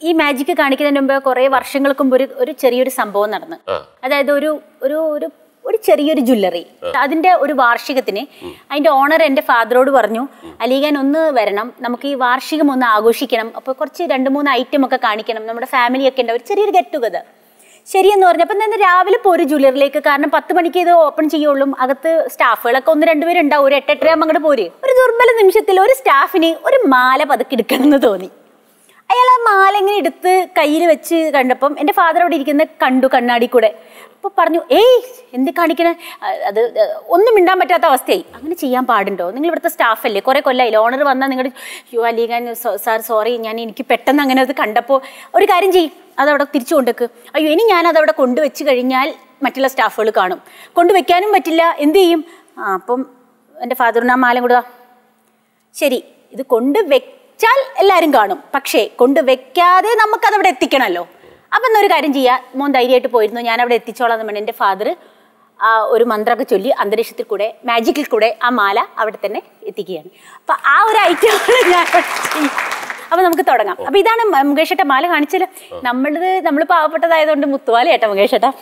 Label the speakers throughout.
Speaker 1: ഈ മാജിക് കാണിക്കുന്നതിന് മുമ്പ് കുറേ വർഷങ്ങൾക്ക് മുമ്പ് ഒരു ഒരു ചെറിയൊരു സംഭവം നടന്നു
Speaker 2: ആ.
Speaker 1: അതായത് ഒരു ഒരു ഒരു ഒരു ചെറിയൊരു ജ്വല്ലറി അതിന്റെ ഒരു വാർഷികത്തിന് അതിന്റെ ഓണർ എന്റെ ഫാദറോട് പറഞ്ഞു അലീഗാൻ ഒന്ന് വരണം നമുക്ക് ഈ വാർഷികം ഒന്ന് ആഘോഷിക്കണം അപ്പോൾ കുറച്ച് രണ്ട് മൂന്ന് ഐറ്റം ഒക്കെ കാണിക്കണം നമ്മുടെ ഫാമിലി ഒക്കെ ഉണ്ട് ഒരു ചെറിയൊരു ഗെറ്റ് ടുഗദർ ശരിയെന്ന് പറഞ്ഞപ്പോൾ തന്നെ രാവിലെ പോര് ജ്വല്ലറിലേക്ക് കാരണം പത്ത് മണിക്ക് ഇത് ഓപ്പൺ ചെയ്യുള്ളൂ അകത്ത് സ്റ്റാഫുകളൊക്കെ ഒന്ന് രണ്ടുപേരും ഉണ്ടാവും ഒരു എട്ടെട്ടര അങ്ങോട്ട് പോര് ഒരു ദുർബല നിമിഷത്തിൽ ഒരു സ്റ്റാഫിന് ഒരു മാല പതുക്കെ എടുക്കണം എന്ന് തോന്നി അയാൾ ആ മാല ഇങ്ങനെ എടുത്ത് കയ്യിൽ വെച്ച് കണ്ടപ്പം എൻ്റെ ഫാദർ അവിടെ ഇരിക്കുന്ന കണ്ടു കണ്ണാടി കൂടെ അപ്പോൾ പറഞ്ഞു ഏയ് എന്ത് കാണിക്കണേ അ- അത് ഒന്നും മിണ്ടാൻ പറ്റാത്ത അവസ്ഥയായി അങ്ങനെ ചെയ്യാൻ പാടുണ്ടോ നിങ്ങൾ ഇവിടുത്തെ സ്റ്റാഫല്ലേ കുറേ കൊല്ലായില്ല ഓണർ വന്നാൽ നിങ്ങളുടെ യു അലീഗാൻ സാർ സോറി ഞാൻ എനിക്ക് പെട്ടെന്ന് അങ്ങനെ അത് കണ്ടപ്പോൾ ഒരു കാര്യം ചെയ്യും അതവിടെ തിരിച്ചു കൊണ്ടുവെക്ക് അയ്യോ ഇനി ഞാൻ അതവിടെ കൊണ്ടുവച്ച് കഴിഞ്ഞാൽ മറ്റുള്ള സ്റ്റാഫുകൾ കാണും കൊണ്ടുവയ്ക്കാനും പറ്റില്ല എന്ത് ചെയ്യും ആ അപ്പം എൻ്റെ ഫാദറിന് ആ മാലം കൊടുക്കുക ശരി ഇത് കൊണ്ട് വെച്ചാൽ എല്ലാവരും കാണും പക്ഷേ കൊണ്ട് വെക്കാതെ നമുക്കത് അവിടെ എത്തിക്കണമല്ലോ അപ്പം എന്നൊരു കാര്യം ചെയ്യാം മോൻ ധൈര്യമായിട്ട് പോയിരുന്നു ഞാൻ അവിടെ എത്തിച്ചോളാം എന്ന് പറഞ്ഞ് എൻ്റെ ഫാദർ ആ ഒരു മന്ത്രമൊക്കെ ചൊല്ലി അന്തരീക്ഷത്തിൽ കൂടെ മാജിക്കിൽ കൂടെ ആ മാല അവിടെ തന്നെ എത്തിക്കുകയാണ് അപ്പം ആ ഒരു ഐറ്റം ഞാൻ അപ്പം നമുക്ക് തുടങ്ങാം അപ്പം ഇതാണ് മ- മുകേഷ് ഏട്ടാ മാല കാണിച്ചല്ലോ നമ്മളത് നമ്മൾ പാവപ്പെട്ടതായതുകൊണ്ട് മുത്തുവാല ഏട്ടാ മുകേഷ് ഏട്ടാ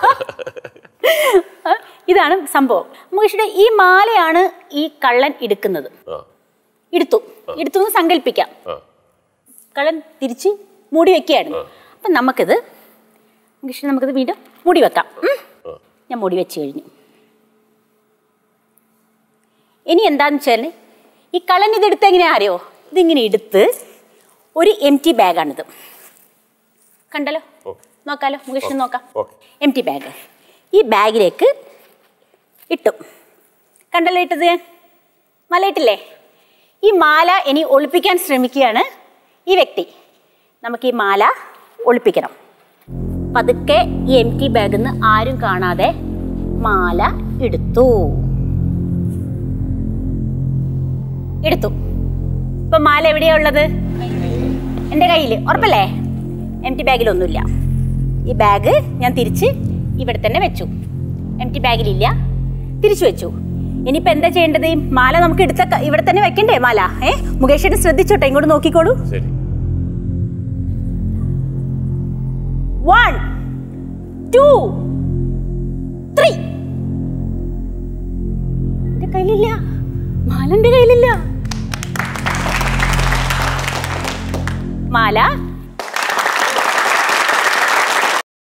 Speaker 1: ആ, ഇതാണ് സംഭവം മുകേഷിന്റെ ഈ മാലയാണ് ഈ കള്ളൻ എടുക്കുന്നത്
Speaker 2: ആ
Speaker 1: എടുത്തു എടുത്തു എന്ന് സങ്കല്പിക്കാം
Speaker 2: ആ
Speaker 1: കള്ളൻ തിരിച്ച് മൂടി വെക്കുകയായിരുന്നു അപ്പം നമുക്കിത് കൃഷ്ണൻ നമുക്കിത് വീണ്ടും മൂടി വെക്കാം ഉം.
Speaker 2: ആ.
Speaker 1: ഞാൻ മൂടി വെച്ച് കഴിഞ്ഞു ഇനി എന്താന്ന് വെച്ചാൽ ഈ കള്ളൻ ഇത് എടുത്ത് എങ്ങനെയാ അറിയോ ഇതിങ്ങനെ എടുത്ത് ഒരു എം ടി ബാഗാണിത് കണ്ടല്ലോ
Speaker 2: ഓ.
Speaker 1: നോക്കാലോ മുകേഷിന് നോക്കാം
Speaker 2: ഓക്കെ
Speaker 1: എം ടി ബാഗ് ഈ ബാഗിലേക്ക് ഇട്ടു കണ്ടല്ലോ ഇട്ടത് മലയിട്ടില്ലേ ഈ മാല ഇനി ഒളിപ്പിക്കാൻ ശ്രമിക്കുകയാണ് ഈ വ്യക്തി നമുക്ക് ഈ മാല ഒളിപ്പിക്കണം പതുക്കെ ഈ എം ടി ബാഗിൽ നിന്ന് ആരും കാണാതെ മാല എടുത്തു എടുത്തു ഇപ്പൊ മാല എവിടെയാ ഉള്ളത് എൻ്റെ കയ്യിൽ ഉറപ്പല്ലേ എം ടി ബാഗിലൊന്നുമില്ല ഈ ബാഗ് ഞാൻ തിരിച്ച് ഇവിടെ തന്നെ വെച്ചു എം ടി ബാഗിലില്ല തിരിച്ചു വെച്ചു ഇനിയിപ്പോൾ എന്താ ചെയ്യേണ്ടത് ഈ മാല നമുക്ക് എടുത്ത ക- ഇവിടെ തന്നെ വെക്കണ്ടേ മാല ഏ മുകേഷിനെ ശ്രദ്ധിച്ചോട്ടെ ഇങ്ങോട്ട് നോക്കിക്കോളൂ
Speaker 2: ശരി
Speaker 1: വൺ ടു ത്രീ